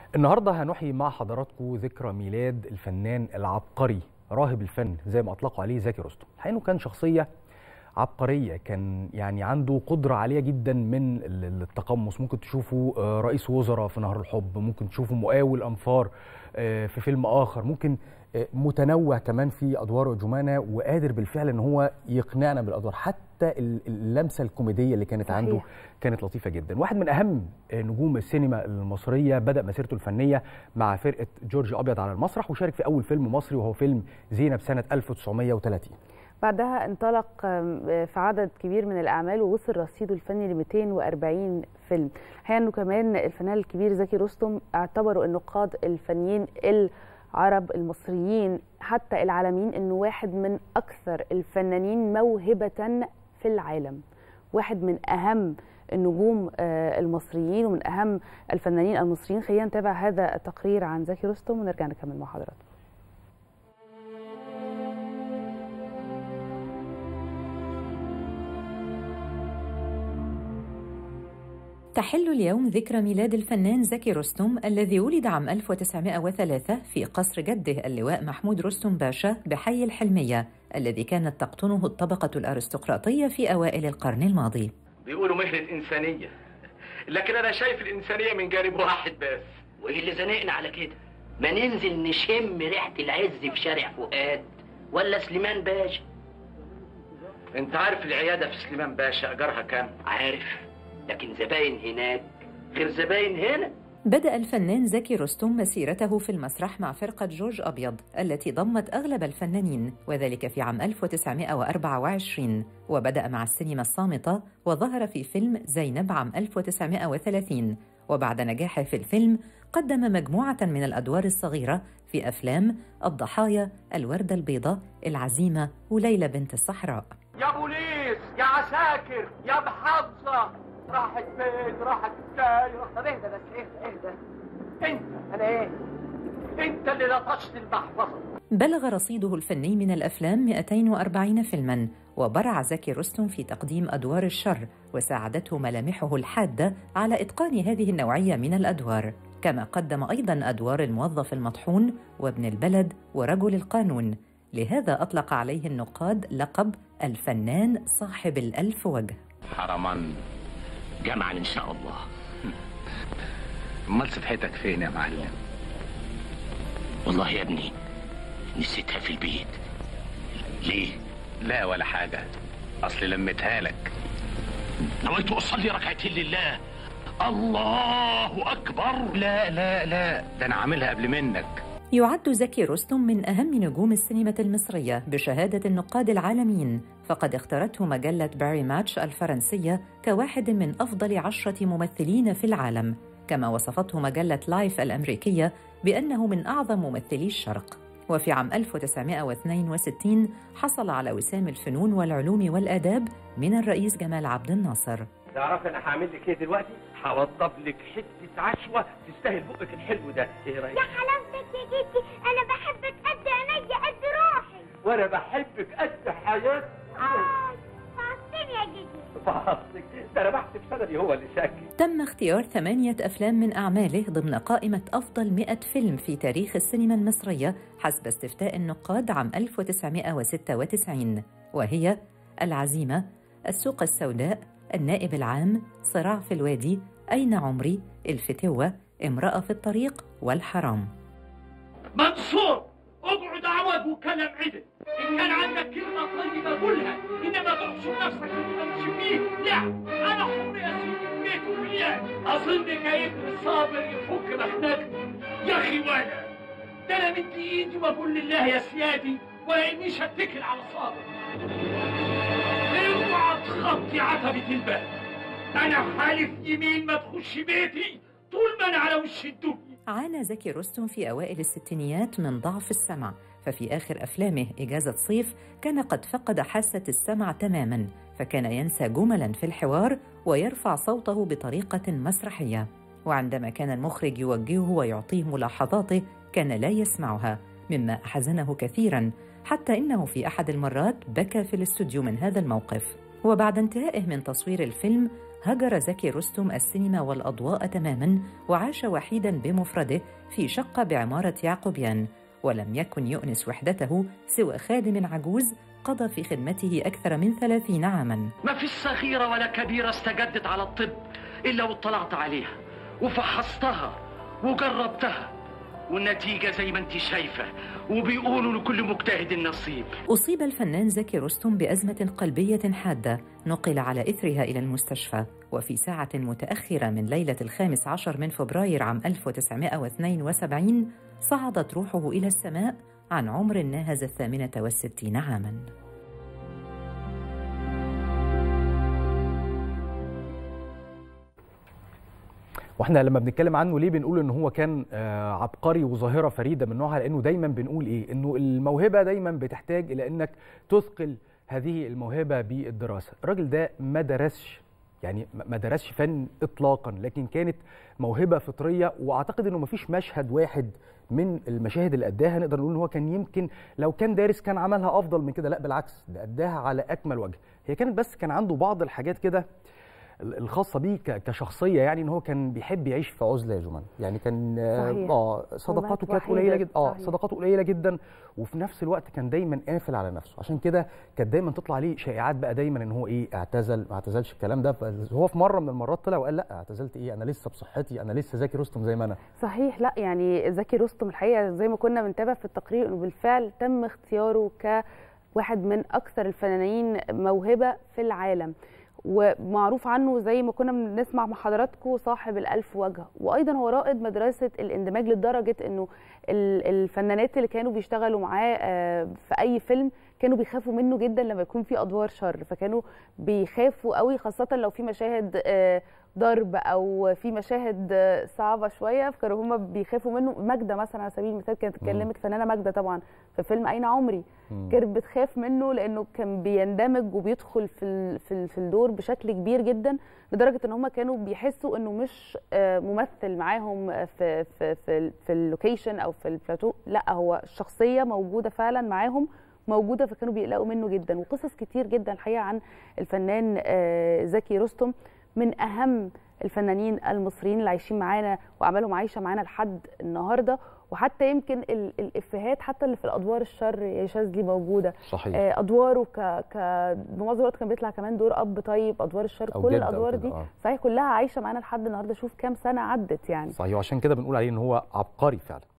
النهارده هنحيي مع حضراتكم ذكرى ميلاد الفنان العبقري راهب الفن زي ما اطلقوا عليه زكي رستم الحقيقه انه كان شخصيه عبقريه كان يعني عنده قدره عاليه جدا من ال- التقمص ممكن تشوفه آه، رئيس وزراء في نهر الحب ممكن تشوفه مقاول انفار آه، في فيلم اخر ممكن آه، متنوع كمان في ادواره جمانه وقادر بالفعل ان هو يقنعنا بالادوار حتى ال- اللمسه الكوميديه اللي كانت صحيح. عنده كانت لطيفه جدا واحد من اهم نجوم السينما المصريه بدا مسيرته الفنيه مع فرقه جورج ابيض على المسرح وشارك في اول فيلم مصري وهو فيلم زينب سنه 1930 بعدها انطلق آم، في عدد كبير من الاعمال ووصل رصيده الفني ل 240 فيلم الحقيقه انه كمان الفنان الكبير زكي رستم اعتبروا النقاد الفنيين العرب المصريين حتى العالميين انه واحد من اكثر الفنانين موهبه في العالم واحد من اهم النجوم آه، المصريين ومن اهم الفنانين المصريين خلينا نتابع هذا التقرير عن زكي رستم ونرجع نكمل مع حضراتكم تحل اليوم ذكرى ميلاد الفنان زكي رستم الذي ولد عام 1903 في قصر جده اللواء محمود رستم باشا بحي الحلمية الذي كانت تقطنه الطبقة الأرستقراطية في أوائل القرن الماضي بيقولوا مهنة إنسانية لكن أنا شايف الإنسانية من جانب واحد بس وايه اللي زنقنا على كده ما ننزل نشم ريحة العز في شارع فؤاد ولا سليمان باشا أنت عارف العيادة في سليمان باشا أجارها كام؟ عارف لكن زباين هناك غير زباين هنا بدأ الفنان زكي رستم مسيرته في المسرح مع فرقة جورج أبيض التي ضمت أغلب الفنانين وذلك في عام 1924 وبدأ مع السينما الصامتة وظهر في فيلم زينب عام 1930 وبعد نجاحه في الفيلم قدم مجموعة من الأدوار الصغيرة في أفلام الضحايا الوردة البيضاء العزيمة وليلى بنت الصحراء يا بوليس يا عساكر يا محافظة راحت فين راحت ازاي طب اهدى بس اهدى اهدى انت انا ايه انت اللي لطشت المحفظة بلغ رصيده الفني من الأفلام 240 فيلماً وبرع زكي رستم في تقديم أدوار الشر وساعدته ملامحه الحادة على إتقان هذه النوعية من الأدوار كما قدم أيضاً أدوار الموظف المطحون وابن البلد ورجل القانون لهذا أطلق عليه النقاد لقب الفنان صاحب الألف وجه حرما جمعا ان شاء الله امال صفحتك فين يا معلم والله يا ابني نسيتها في البيت ليه لا ولا حاجة أصل لمتها لك نويت اصلي ركعتين لله الله اكبر لا لا لا ده أنا عاملها قبل منك يعد زكي رستم من أهم نجوم السينما المصرية بشهادة النقاد العالميين فقد اختارته مجلة باري ماتش الفرنسية كواحد من أفضل عشرة ممثلين في العالم كما وصفته مجلة لايف الأمريكية بأنه من أعظم ممثلي الشرق وفي عام 1962 حصل على وسام الفنون والعلوم والآداب من الرئيس جمال عبد الناصر تعرف أنا هعمل لك إيه دلوقتي؟ هوضب لك حتة عشوة تستاهل بقك الحلو ده إيه رأيك؟ يا حلاوتك يا جدي انا بحبك قد عينيا قد روحي وأنا بحبك قد حياتي اه فعصتني يا جدي فحصك ده أنا بحسب سندي هو اللي شكلي تم اختيار ثمانية أفلام من أعماله ضمن قائمة أفضل 100 فيلم في تاريخ السينما المصرية حسب استفتاء النقاد عام 1996 وهي العزيمة السوق السوداء النائب العام صراع في الوادي أين عمري الفتوة امرأة في الطريق والحرام منصور اقعد عوض وكلام عدل ان كان عندك كلمه طيبه قولها انما تحشر نفسك في تمشي فيه لا انا حر يا سيدي في بيت وفيان اظن جايب لي صابر يفك مخنقني يا اخي وانا ده انا مدي ايدي واقول لله يا سيادي ولا انيش اتكل على صابر اوعى تخطي عتبه الباب انا حالف يمين ما تخش بيتي طول ما انا على وش الدنيا عانى زكي رستم في أوائل الستينيات من ضعف السمع ففي آخر أفلامه إجازة صيف كان قد فقد حاسة السمع تماماً فكان ينسى جملاً في الحوار ويرفع صوته بطريقة مسرحية وعندما كان المخرج يوجهه ويعطيه ملاحظاته كان لا يسمعها مما أحزنه كثيراً حتى إنه في أحد المرات بكى في الاستوديو من هذا الموقف وبعد انتهائه من تصوير الفيلم هجر زكي رستم السينما والأضواء تماما وعاش وحيدا بمفرده في شقة بعمارة يعقوبيان ولم يكن يؤنس وحدته سوى خادم عجوز قضى في خدمته أكثر من ثلاثين عاما ما فيش صغيرة ولا كبيرة استجدت على الطب إلا واطلعت عليها وفحصتها وجربتها والنتيجة زي ما انت شايفة وبيقولوا لكل مجتهد نصيب أصيب الفنان زكي رستم بأزمة قلبية حادة نقل على إثرها إلى المستشفى وفي ساعة متأخرة من ليلة الخامس عشر من فبراير عام 1972 صعدت روحه إلى السماء عن عمر ناهز الثامنة والستين عاماً واحنا لما بنتكلم عنه ليه بنقول ان هو كان آه، عبقري وظاهره فريده من نوعها لانه دايما بنقول ايه انه الموهبه دايما بتحتاج الى انك تثقل هذه الموهبه بالدراسه الراجل ده ما درسش يعني ما ما درسش فن اطلاقا لكن كانت موهبه فطريه واعتقد انه ما فيش مشهد واحد من المشاهد اللي اداها نقدر نقول ان هو كان يمكن لو كان دارس كان عملها افضل من كده لا بالعكس ده اداها على اكمل وجه هي كانت بس كان عنده بعض الحاجات كده الخاصه بيه ك- كشخصيه يعني ان هو كان بيحب يعيش في عزله يا جمان يعني كان آه، صحيح. اه صداقاته ومات كانت قليله وحيد. جدا اه صحيح. صداقاته قليله جدا وفي نفس الوقت كان دايما قافل على نفسه عشان كده كانت دايما تطلع عليه شائعات بقى دايما ان هو ايه اعتزل ما اعتزلش الكلام ده هو في مره من المرات طلع وقال لا اعتزلت ايه انا لسه بصحتي انا لسه زكي رستم زي ما انا صحيح لا يعني زكي رستم الحقيقه زي ما كنا بنتابع في التقرير انه بالفعل تم اختياره كواحد من اكثر الفنانين موهبه في العالم ومعروف عنه زي ما كنا بنسمع مع حضراتكم صاحب الألف وجه وأيضا هو رائد مدرسة الاندماج لدرجة أنه ال- الفنانات اللي كانوا بيشتغلوا معاه آه، في أي فيلم كانوا بيخافوا منه جدا لما يكون في أدوار شر فكانوا بيخافوا قوي خاصة لو في مشاهد آه، ضرب او في مشاهد آه، صعبه شويه فكانوا هم بيخافوا منه ماجده مثلا على سبيل المثال كانت اتكلمت فنانه ماجده طبعا في فيلم اين عمري كانت بتخاف منه لانه كان بيندمج وبيدخل في ال- في ال- في الدور بشكل كبير جدا لدرجه ان هم كانوا بيحسوا انه مش آه، ممثل معاهم آه، في في في, في اللوكيشن او في البلاتو لا هو الشخصيه موجوده فعلا معاهم موجوده فكانوا بيقلقوا منه جدا وقصص كتير جدا الحقيقه عن الفنان آه، زكي رستم من اهم الفنانين المصريين اللي عايشين معانا واعمالهم عايشه معانا لحد النهارده وحتى يمكن ال- الافيهات حتى اللي في الادوار الشر يا شاذلي موجوده صحيح آه، ادواره ك ك بمعظم الوقت كان بيطلع كمان دور اب طيب ادوار الشر أو كل جد أو الادوار كده، دي آه. صحيح كلها عايشه معانا لحد النهارده شوف كام سنه عدت يعني صحيح وعشان كده بنقول عليه ان هو عبقري فعلا